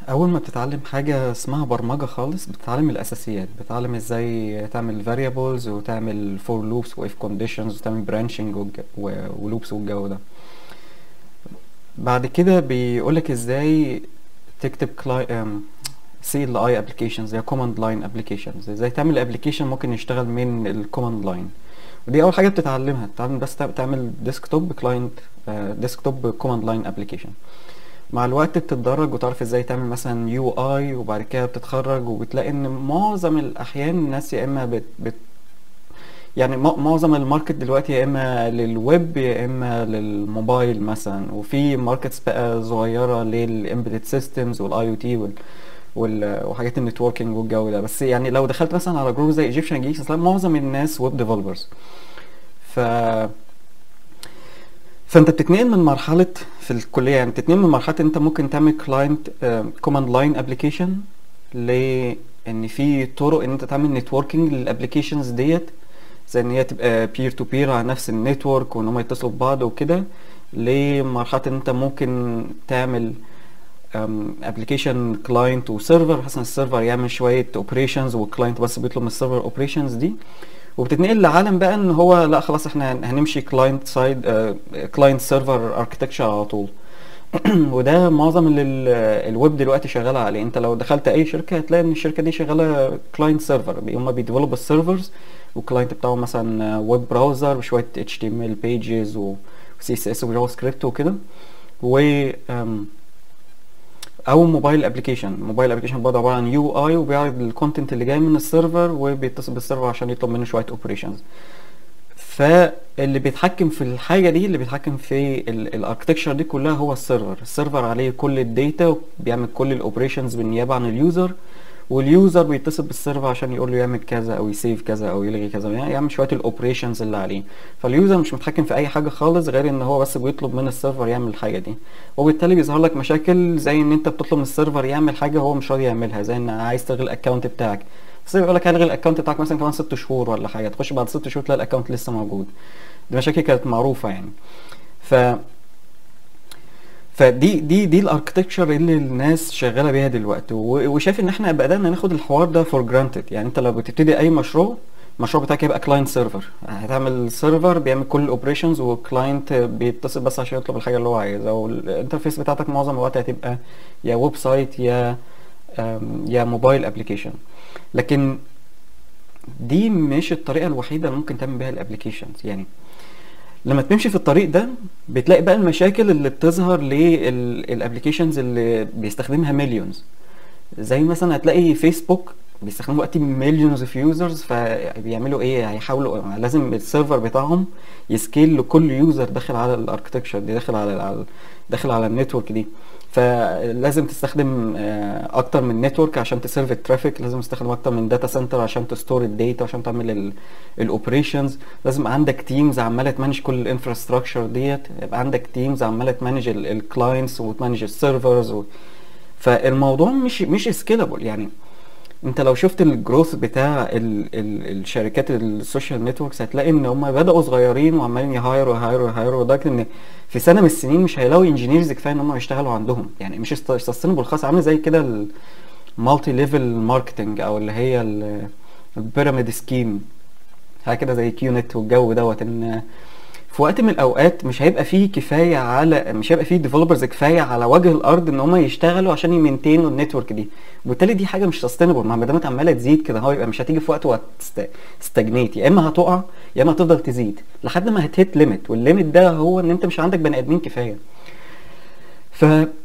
اول ما بتتعلم حاجه اسمها برمجه خالص بتتعلم الاساسيات بتتعلم ازاي تعمل variables وتعمل for loops و if conditions وتعمل branching والج- و- ولوبس والجو ده بعد كده بيقولك ازاي تكتب كلاي ام سي ال اي ابلكيشنز زي command line applications ازاي تعمل ابلكيشن ممكن يشتغل من الكوماند لاين ودي اول حاجه بتتعلمها بتتعلم بس تعمل ديسكتوب كلاينت ديسكتوب كوماند لاين ابلكيشن مع الوقت بتتدرج وتعرف ازاي تعمل مثلا يو اي وبعد كده بتتخرج وبتلاقي ان معظم الاحيان الناس يا اما بت, بت يعني مع- معظم الماركت دلوقتي يا اما للويب يا اما للموبايل مثلا وفي ماركتس بقى صغيره للامبيدد سيستمز والاي او تي وحاجات النتوركينج والجو ده بس يعني لو دخلت مثلا على جروب زي ايجيبشن جيكس هتلاقي معظم الناس ويب ديفلوبرز ف فانت بتتنقل من مرحله في الكليه يعني بتتنقل من مرحله انت ممكن تعمل كلاينت كوماند لاين ابلكيشن لان في طرق ان انت تعمل نتوركينج للابلكيشنز ديت زي ان هي تبقى بير تو بير على نفس النتورك وان هم يتصلوا ببعض وكده لمرحله ان انت ممكن تعمل ابلكيشن كلاينت وسيرفر بحيث ان السيرفر يعمل شويه اوبريشنز والكلاينت بس بيطلب من السيرفر اوبريشنز دي وبتتنقل لعالم بقى ان هو لا خلاص احنا هنمشي كلاينت سايد كلاينت سيرفر اركتكشر على طول وده معظم اللي ال- الويب دلوقتي شغاله عليه انت لو دخلت اي شركه هتلاقي ان الشركه دي شغاله كلاينت سيرفر هم بيديفلوب السيرفرز والكلاينت بتاعهم مثلا ويب براوزر بشويه اتش تي ام ال بيجز وسي اس اس وجافا سكريبت وكده و أم، او موبايل ابلكيشن موبايل ابلكيشن برضه عباره عن يو اي وبيعرض الكونتنت اللي جاي من السيرفر وبيتصل بالسيرفر عشان يطلب منه شويه اوبريشنز فاللي بيتحكم في الحاجه دي اللي بيتحكم في الاركتكشر دي كلها هو السيرفر السيرفر عليه كل الداتا وبيعمل كل الاوبريشنز بالنيابه عن اليوزر واليوزر بيتصل بالسيرفر عشان يقول له يعمل كذا او يسيف كذا او يلغي كذا يعني يعمل شويه الاوبريشنز اللي عليه فاليوزر مش متحكم في اي حاجه خالص غير ان هو بس بيطلب من السيرفر يعمل الحاجه دي وبالتالي بيظهر لك مشاكل زي ان انت بتطلب من السيرفر يعمل حاجه هو مش راضي يعملها زي ان عايز تلغي الاكونت بتاعك بس بيقول لك هلغي الاكونت بتاعك مثلا كمان ست شهور ولا حاجه تخش بعد ست شهور تلاقي الاكونت لسه موجود دي مشاكل كانت معروفه يعني ف فدي دي دي الاركتكتشر اللي الناس شغاله بيها دلوقتي و- وشايف ان احنا بدانا ناخد الحوار ده فور جرانتد يعني انت لو بتبتدي اي مشروع المشروع بتاعك هيبقى كلاينت سيرفر هتعمل سيرفر بيعمل كل الاوبريشنز وكلاينت بيتصل بس عشان يطلب الحاجه اللي هو عايزها والانترفيس بتاعتك معظم الوقت هتبقى يا ويب سايت يا أم، يا موبايل ابلكيشن لكن دي مش الطريقه الوحيده اللي ممكن تعمل بيها الابلكيشنز يعني لما تمشي في الطريق ده بتلاقي بقى المشاكل اللي بتظهر للابلكيشنز اللي بيستخدمها مليونز زي مثلا هتلاقي فيسبوك بيستخدموا دلوقتي مليونز اوف يوزرز فبيعملوا ايه هيحاولوا لازم السيرفر بتاعهم يسكيل لكل يوزر داخل على الاركتكشر دي داخل على على- داخل على النتورك دي فلازم تستخدم آه، اكتر من نتورك عشان تسيرف الترافيك لازم تستخدم اكتر من داتا سنتر عشان تستور الداتا عشان تعمل الاوبريشنز لازم عندك تيمز عماله تمانج كل الانفراستراكشر ديت يبقى عندك تيمز عماله تمانج الكلاينتس وتمانج السيرفرز و... فالموضوع مش مش سكيلابل يعني انت لو شفت الجروث بتاع ال ال الشركات السوشيال نتوركس هتلاقي ان هم بداوا صغيرين وعمالين يهايروا يهايروا يهايروا لدرجه ان في سنه من السنين مش هيلاقوا انجينيرز كفايه ان هم يشتغلوا عندهم يعني مش سستينبل خالص عامل زي كده المالتي ليفل ماركتنج او اللي هي البيراميد سكيم حاجه كده زي كيو نت والجو دوت ان في وقت من الاوقات مش هيبقى فيه كفايه على مش هيبقى فيه ديفلوبرز كفايه على وجه الارض ان هم يشتغلوا عشان يمنتينوا النتورك دي وبالتالي دي حاجه مش سستينبل ما دامت عماله تزيد كده هو يبقى مش هتيجي في وقت وهتستجنيت يا اما هتقع يا اما هتفضل تزيد لحد ما هتهت ليميت والليميت ده هو ان انت مش عندك بني ادمين كفايه ف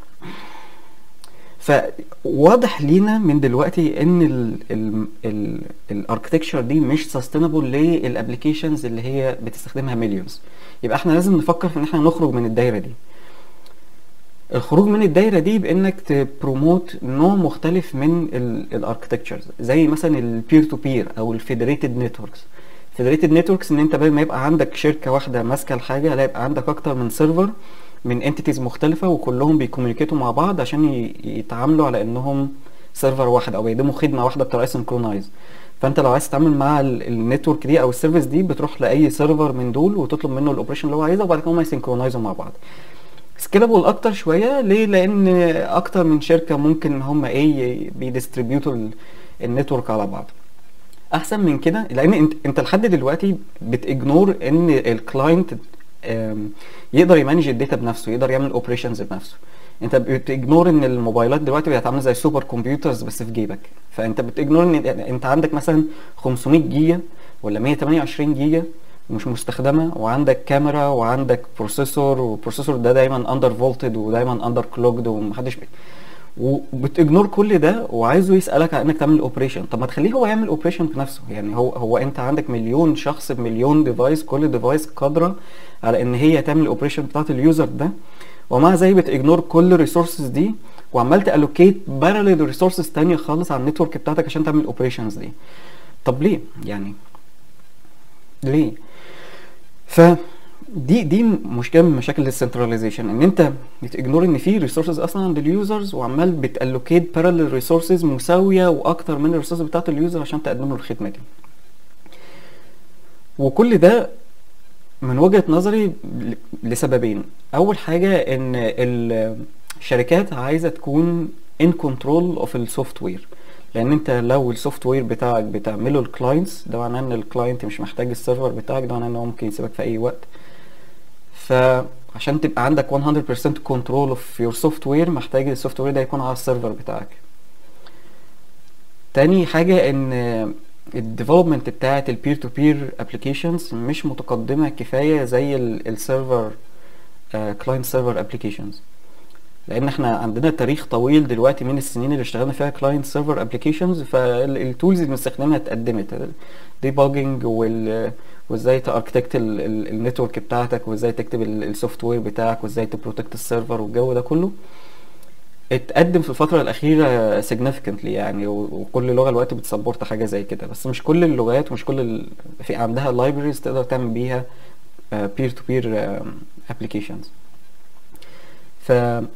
فواضح لينا من دلوقتي ان الاركتكشر دي مش سستينبل للابلكيشنز اللي هي بتستخدمها مليونز يبقى احنا لازم نفكر في ان احنا نخرج من الدايره دي الخروج من الدايره دي بانك تبروموت نوع مختلف من الاركتكتشرز زي مثلا البير تو بير او الفيدريتد نتوركس فيدريتد نتوركس ان انت بدل ما يبقى عندك شركه واحده ماسكه الحاجه لا يبقى عندك اكتر من سيرفر من انتيتيز مختلفه وكلهم بيكوميونيكيتوا مع بعض عشان يتعاملوا على انهم سيرفر واحد او بيقدموا خدمه واحده بطريقه سنكرونايز فانت لو عايز تتعامل مع النتورك دي او السيرفيس دي بتروح لاي سيرفر من دول وتطلب منه الاوبريشن اللي هو عايزه وبعد كده هم يسنكرونايزوا مع بعض سكيلابل اكتر شويه ليه لان اكتر من شركه ممكن هم ايه بيديستريبيوتوا النتورك على بعض احسن من كده لان انت انت لحد دلوقتي بتجنور ان الكلاينت يقدر يمانج الداتا بنفسه يقدر يعمل اوبريشنز بنفسه انت بتجنور ان الموبايلات دلوقتي بقت عامله زي سوبر كمبيوترز بس في جيبك فانت بتجنور ان انت عندك مثلا 500 جيجا ولا 128 جيجا مش مستخدمه وعندك كاميرا وعندك بروسيسور والبروسيسور ده دايما اندر فولتد ودايما اندر كلوكد ومحدش بي... وبتجنور كل ده وعايزه يسالك على انك تعمل اوبريشن طب ما تخليه هو يعمل اوبريشن بنفسه يعني هو هو انت عندك مليون شخص بمليون ديفايس كل ديفايس قادره على ان هي تعمل الاوبريشن بتاعت اليوزر ده ومع ذلك بتجنور كل الريسورسز دي وعمال تالوكيت باراليل ريسورسز تانية خالص على النتورك بتاعتك عشان تعمل الاوبريشنز دي طب ليه يعني ليه ف دي دي مشكله من مشاكل السنتراليزيشن ان انت بتجنور ان في ريسورسز اصلا عند اليوزرز وعمال بتالوكيت باراليل ريسورسز مساويه واكتر من الريسورسز بتاعت اليوزر عشان تقدم له الخدمه دي وكل ده من وجهه نظري لسببين اول حاجه ان الشركات عايزه تكون ان كنترول اوف السوفت وير لان انت لو السوفت وير بتاعك بتعمله الكلاينتس ده معناه ان الكلاينت مش محتاج السيرفر بتاعك ده معناه ان هو ممكن يسيبك في اي وقت فعشان تبقى عندك 100% كنترول اوف يور سوفت وير محتاج السوفت وير ده يكون على السيرفر بتاعك تاني حاجة ان الديفلوبمنت بتاعت البير تو بير ابلكيشنز مش متقدمة كفاية زي السيرفر كلاينت سيرفر ابلكيشنز لان احنا عندنا تاريخ طويل دلوقتي من السنين اللي اشتغلنا فيها كلاينت سيرفر ابلكيشنز فالتولز اللي بنستخدمها اتقدمت ديباجنج وال وازاي تاركتكت النتورك بتاعتك وازاي تكتب السوفت وير بتاعك وازاي تبروتكت السيرفر والجو ده كله اتقدم في الفترة الأخيرة significantly يعني وكل لغة دلوقتي بتسبورت حاجة زي كده بس مش كل اللغات ومش كل ال... في عندها libraries تقدر تعمل بيها peer to peer applications ف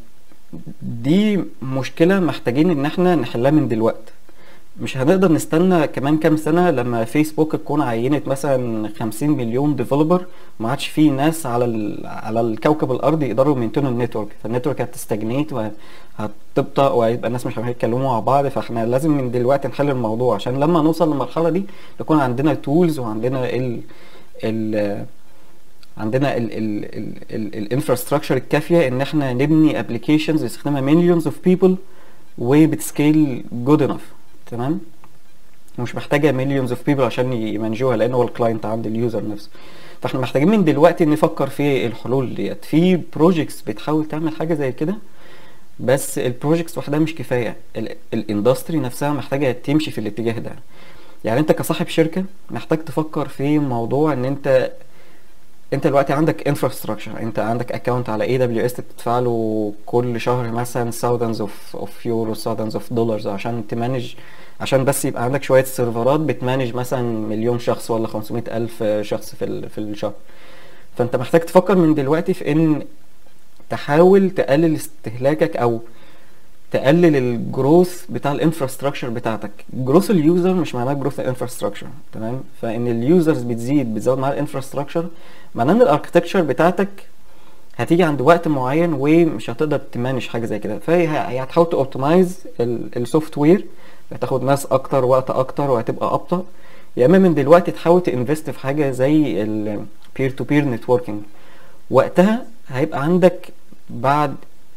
دي مشكلة محتاجين ان احنا نحلها من دلوقتي مش هنقدر نستنى كمان كام سنة لما فيسبوك تكون عينت مثلا 50 مليون ديفلوبر ما عادش في ناس على ال... على الكوكب الارضي يقدروا يمنتنوا النتورك فالنتورك هتستجنيت وهتبطأ وهيبقى الناس مش هيتكلموا مع بعض فاحنا لازم من دلوقتي نحل الموضوع عشان لما نوصل للمرحلة دي يكون عندنا تولز وعندنا ال ال عندنا الانفراستراكشر الكافيه ان احنا نبني ابلكيشنز يستخدمها مليونز اوف بيبل وبتسكيل جود انف تمام ومش محتاجه مليونز اوف بيبل عشان يمانجوها لان هو الكلاينت عند اليوزر نفسه فاحنا محتاجين من دلوقتي نفكر في الحلول ديت في بروجيكتس بتحاول تعمل حاجه زي كده بس البروجيكتس وحدها مش كفايه الاندستري نفسها محتاجه تمشي في الاتجاه ده يعني انت كصاحب شركه محتاج تفكر في موضوع ان انت انت دلوقتي عندك انفراستراكشر انت عندك اكونت على اي دبليو اس بتدفع له كل شهر مثلا thousands اوف اوف يورو thousands اوف دولارز عشان تمانج عشان بس يبقى عندك شويه سيرفرات بتمانج مثلا مليون شخص ولا 500 الف شخص في ال- في الشهر فانت محتاج تفكر من دلوقتي في ان تحاول تقلل استهلاكك او تقلل الجروث بتاع الانفراستراكشر بتاعتك جروث اليوزر مش معناه جروث الانفراستراكشر تمام فان اليوزرز بتزيد بتزود معاها الانفراستراكشر معناه ان الاركتكتشر بتاعتك هتيجي عند وقت معين ومش هتقدر تمانج حاجه زي كده فهي هي هتحاول توبتمايز السوفت وير هتاخد ناس اكتر وقت اكتر وهتبقى ابطا يا اما من دلوقتي تحاول تنفست في حاجه زي البير تو بير نتوركينج وقتها هيبقى عندك بعد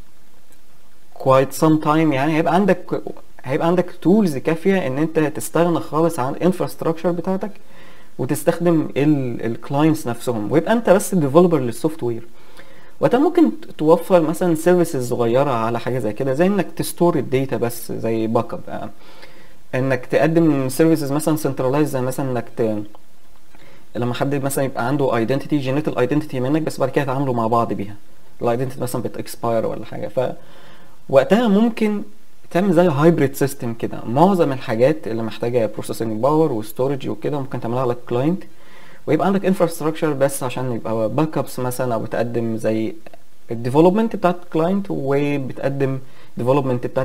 quite some time يعني هيبقى عندك هيبقى عندك تولز كافيه ان انت تستغنى خالص عن الانفراستراكشر بتاعتك وتستخدم الكلاينتس نفسهم ويبقى انت بس الديفلوبر للسوفت وير وقتها ممكن توفر مثلا سيرفيسز صغيره على حاجه زي كده زي انك تستور الداتا بس زي باك اب انك تقدم سيرفيسز مثلا سنترلايز زي مثلا انك ت... لما حد مثلا يبقى عنده ايدنتيتي جينيت الايدنتيتي منك بس بعد كده يتعاملوا مع بعض بيها الايدنتيتي مثلا بتكسباير ولا حاجه ف وقتها ممكن تعمل زي هايبريد سيستم كده معظم الحاجات اللي محتاجه بروسيسنج باور وستورج وكده ممكن تعملها على الكلاينت ويبقى عندك انفراستراكشر بس عشان يبقى باك ابس مثلا او بتقدم زي الديفلوبمنت بتاعت الكلاينت وبتقدم ديفلوبمنت بتاعت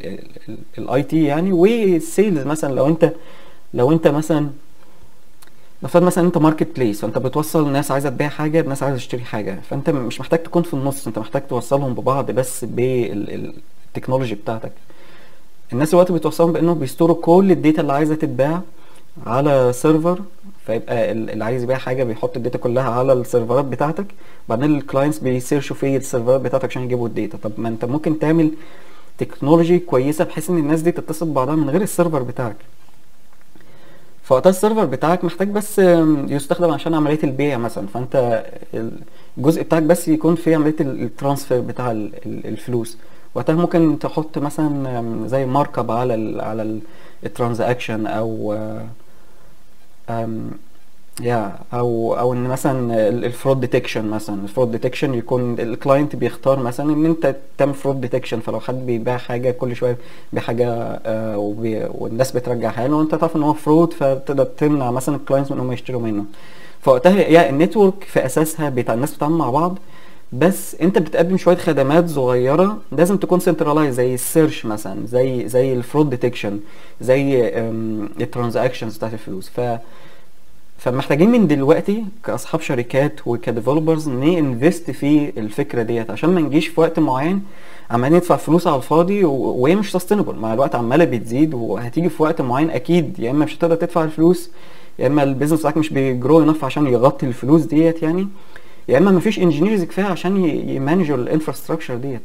الاي تي يعني والسيلز مثلا لو انت لو انت مثلا نفترض مثلا انت ماركت بليس فانت بتوصل ناس عايزه تبيع حاجه بناس عايزه تشتري حاجه فانت مش محتاج تكون في النص انت محتاج توصلهم ببعض بس بالتكنولوجي بتاعتك الناس دلوقتي بتوصلهم بانهم بيستوروا كل الداتا اللي عايزه تتباع على سيرفر فيبقى ال- اللي عايز يبيع حاجه بيحط الداتا كلها على السيرفرات بتاعتك بعدين الكلاينتس بيسيرشوا في السيرفرات بتاعتك عشان يجيبوا الداتا طب ما انت ممكن تعمل تكنولوجي كويسه بحيث ان الناس دي تتصل ببعضها من غير السيرفر بتاعك فوقتها السيرفر بتاعك محتاج بس آم، يستخدم عشان عملية البيع مثلا فانت الجزء بتاعك بس يكون في عملية ال- الترانسفير بتاع ال- ال- الفلوس وقتها ممكن تحط مثلا آم، زي مارك اب على ال على ال- الترانزاكشن او آه، أم يا او او ان مثلا الفرود ديتكشن مثلا الفرود ديتكشن يكون الكلاينت بيختار مثلا ان انت تعمل فرود ديتكشن فلو حد بيبيع حاجه كل شويه بيبيع حاجه آه وبي والناس بترجعها له وانت تعرف ان هو فرود فتقدر تمنع مثلا الكلاينتس من انهم يشتروا منه فوقتها يا النتورك في اساسها بتاع الناس بتتعامل مع بعض بس انت بتقدم شويه خدمات صغيره لازم تكون سنترلايز زي السيرش مثلا زي زي الفرود ديتكشن زي الترانزاكشنز بتاعت الفلوس ف فمحتاجين من دلوقتي كاصحاب شركات وكديفلوبرز ننفست في الفكره ديت عشان ما نجيش في وقت معين عمال ندفع فلوس على الفاضي و- وهي مش سستينبل مع الوقت عماله بتزيد وهتيجي في وقت معين اكيد يا اما مش هتقدر تدفع الفلوس يا اما البيزنس بتاعك مش بيجرو انف عشان يغطي الفلوس ديت يعني يا اما مفيش انجينيرز كفايه عشان ي- يمانجوا الانفراستراكشر ديت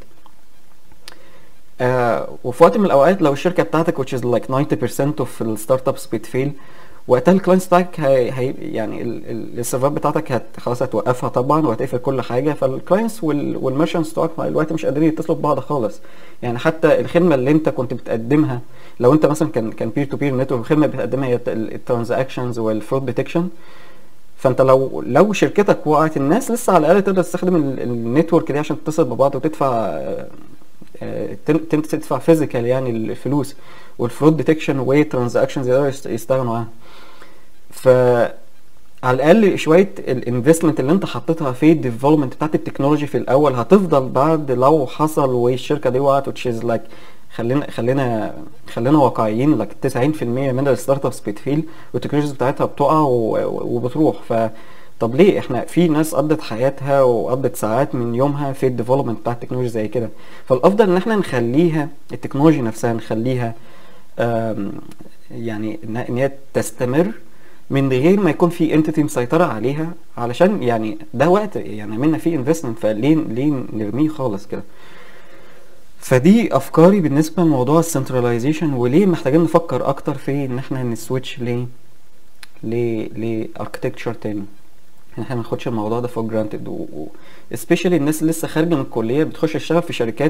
آه وفي وقت من الاوقات لو الشركه بتاعتك which is like 90% of الستارت ابس بتفيل وقتها الكلاينتس بتاعك هي, هي يعني ال- ال- السيرفرات بتاعتك هت خلاص هتوقفها طبعا وهتقفل كل حاجه فالكلاينتس والميرشنتس بتوعك مع الوقت مش قادرين يتصلوا ببعض خالص يعني حتى الخدمه اللي انت كنت بتقدمها لو انت مثلا كان كان بير تو بير نتورك الخدمه اللي بتقدمها هي الترانزاكشنز والفرود ديتكشن فانت لو لو شركتك وقعت الناس لسه على الاقل تقدر تستخدم ال- النتورك دي عشان تتصل ببعض وتدفع آه، آه، تن- تن- تدفع فيزيكال يعني الفلوس والفرود ديتكشن وترانزاكشنز يقدروا يست- يستغنوا عنها ف على الاقل شويه الانفستمنت اللي انت حطيتها في الديفلوبمنت بتاعت التكنولوجي في الاول هتفضل بعد لو حصل والشركه دي وقعت which is like خلينا خلينا خلينا واقعيين like 90% من الستارت ابس بتفيل والتكنولوجيز بتاعتها بتقع و- وبتروح ف طب ليه احنا في ناس قضت حياتها وقضت ساعات من يومها في الديفلوبمنت بتاع التكنولوجي زي كده فالافضل ان احنا نخليها التكنولوجي نفسها نخليها آم، يعني ان إن هي تستمر من غير ما يكون في انتيتي مسيطرة عليها علشان يعني ده وقت يعني عملنا فيه انفستمنت فليه ليه نرميه خالص كده فدي افكاري بالنسبة لموضوع السنتراليزيشن وليه محتاجين نفكر اكتر في ان احنا نسويتش ل ل لاركتكتشر تاني ان احنا ما ناخدش الموضوع ده فور جرانتد و especially الناس اللي لسه خارجه من الكليه بتخش تشتغل في شركات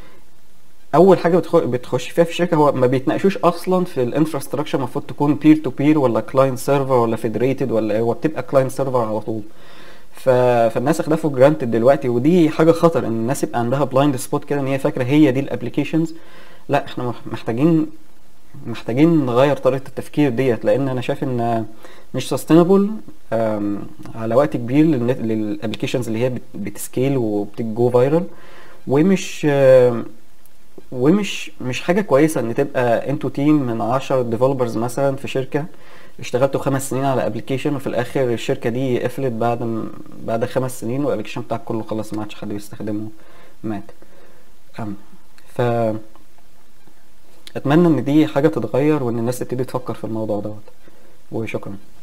اول حاجه بتخ- بتخش فيها في الشركه هو ما بيتناقشوش اصلا في الانفراستراكشر المفروض تكون بير تو بير ولا كلاينت سيرفر ولا فيدريتد ولا إيه، هو بتبقى كلاينت سيرفر على طول ف... فالناس اخدها فور جرانتد دلوقتي ودي حاجه خطر ان الناس يبقى عندها بلايند سبوت كده ان هي فاكره هي دي الابلكيشنز لا احنا مح- محتاجين محتاجين نغير طريقه التفكير ديت لان انا شايف ان مش سستينبل على وقت كبير للابلكيشنز اللي هي بت- بتسكيل وبتجو فايرال ومش آم، ومش مش حاجة كويسة ان تبقى انتوا تيم من 10 ديفلوبرز مثلا في شركة اشتغلتوا خمس سنين على ابلكيشن وفي الاخر الشركة دي قفلت بعد م- بعد خمس سنين والابلكيشن بتاعك كله خلاص ما عادش حد بيستخدمه مات أم. ف اتمنى ان دي حاجة تتغير وان الناس تبتدي تفكر في الموضوع دوت وشكرا